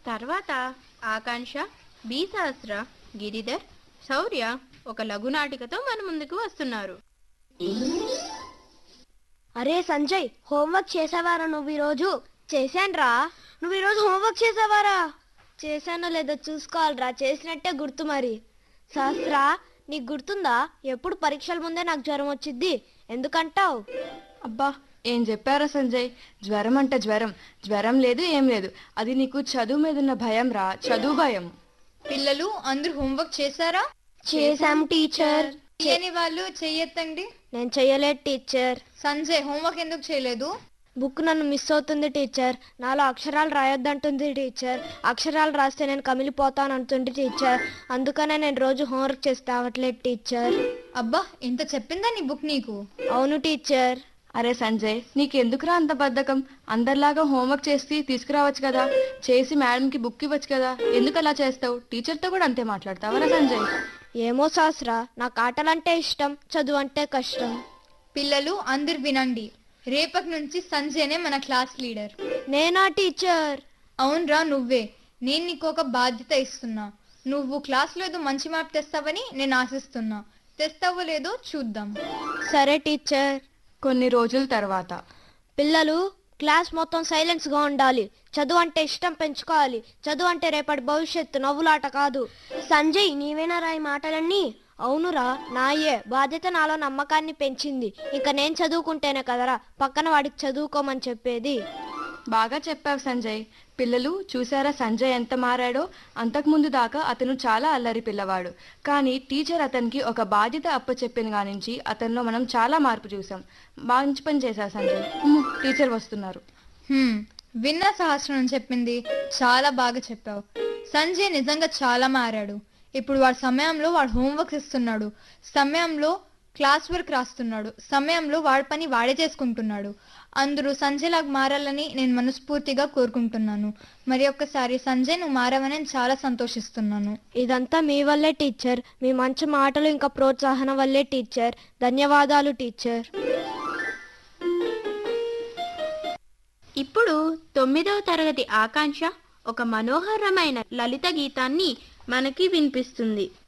తర్వాత ఆకాంక్ష బి సహస్ర గిరిధర్ శౌర్య ఒక లఘునాటికతో మన ముందుకు వస్తున్నారు అరే సంజయ్ హోంవర్క్ చేసావారా నువ్వు ఈరోజు చేశానురా నువ్వు ఈరోజు హోంవర్క్ చేసావారా చేశానో లేదో చూసుకోవాలిరా చేసినట్టే గుర్తు మరి శాస్త్ర నీకు గుర్తుందా ఎప్పుడు పరీక్షల ముందే నాకు జ్వరం వచ్చిద్ది ఎందుకంటావు అబ్బా ఏం చెప్పారా సంజయ్ జ్వరం అంటే జ్వరం జ్వరం లేదు ఏం లేదు అది నీకు చదువు మీద ఉన్న భయం రా చదువు భయం పిల్లలు అందరూ హోంవర్క్ చేశారా చేశాం టీచర్ చేయని వాళ్ళు చెయ్యొద్దండి నేను చెయ్యలేదు టీచర్ సంజయ్ హోంవర్క్ ఎందుకు చేయలేదు బుక్ నన్ను మిస్ అవుతుంది టీచర్ నాలో అక్షరాలు రాయొద్దంటుంది టీచర్ అక్షరాలు రాస్తే నేను కమిలిపోతాను అంటుంది టీచర్ అందుకనే నేను రోజు హోంవర్క్ చేసి రావట్లేదు టీచర్ అబ్బా ఇంత చెప్పిందా నీ బుక్ నీకు అవును టీచర్ అరే సంజయ్ నీకెందుకురా అంత బద్ధకం అందరిలాగా హోంవర్క్ చేసి తీసుకురావచ్చు కదా చేసి మేడంకి బుక్ ఇవ్వచ్చు కదా ఎందుకు అలా చేస్తావు టీచర్తో కూడా అంతే మాట్లాడతావరా సంజయ్ ఏమో శాస్త్ర నాకు ఆటలంటే ఇష్టం చదువు అంటే కష్టం పిల్లలు అందరు వినండి రేపటి నుంచి సంజయ్నే మన క్లాస్ లీడర్ నేనా టీచర్ అవునరా నువ్వే నేను నీకు ఒక బాధ్యత ఇస్తున్నా నువ్వు క్లాస్లో ఏదో మంచి మార్క్ తెస్తావని నేను ఆశిస్తున్నా తెస్తావో లేదో చూద్దాం సరే టీచర్ కొన్ని రోజుల తర్వాత పిల్లలు క్లాస్ మొత్తం సైలెన్స్ గా ఉండాలి చదువు అంటే ఇష్టం పెంచుకోవాలి చదువు అంటే రేపటి భవిష్యత్తు నవ్వులాట కాదు సంజయ్ నీవేనా రాయి మాటలన్నీ అవునురా నాయే బాధ్యత నాలో నమ్మకాన్ని పెంచింది ఇక నేను చదువుకుంటేనే కదరా పక్కన వాడికి చదువుకోమని చెప్పేది బాగా చెప్పావు సంజయ్ పిల్లలు చూసారా సంజయ్ ఎంత మారాడో అంతకుముందు దాకా అతను చాలా అల్లరి పిల్లవాడు కానీ టీచర్ అతనికి ఒక బాధ్యత అప్పచెప్పిన కానించి అతనిలో మనం చాలా మార్పు చూసాం మంచి పని చేశావు సంజయ్ ఉమ్ము, టీచర్ వస్తున్నారు హ్మ్, విన్నా సహస్రం చెప్పింది చాలా బాగా చెప్పావు సంజయ్ నిజంగా చాలా మారాడు ఇప్పుడు వాడి సమయంలో వాడు హోంవర్క్ ఇస్తున్నాడు సమయంలో క్లాస్ వర్క్ రాస్తున్నాడు సమయంలో వాడి పని వాడే చేసుకుంటున్నాడు అందరూ సంజయ్ లాగా మారాలని నేను మనస్ఫూర్తిగా కోరుకుంటున్నాను మరి ఒక్కసారి సంజయ్ నువ్వు మారావని నేను చాలా సంతోషిస్తున్నాను ఇదంతా మీ వల్లే టీచర్ మీ మంచి మాటలు ఇంకా ప్రోత్సాహన వల్లే టీచర్ ధన్యవాదాలు టీచర్ ఇప్పుడు తొమ్మిదవ తరగతి ఆకాంక్ష ఒక మనోహరమైన లలిత గీతాన్ని మనకి వినిపిస్తుంది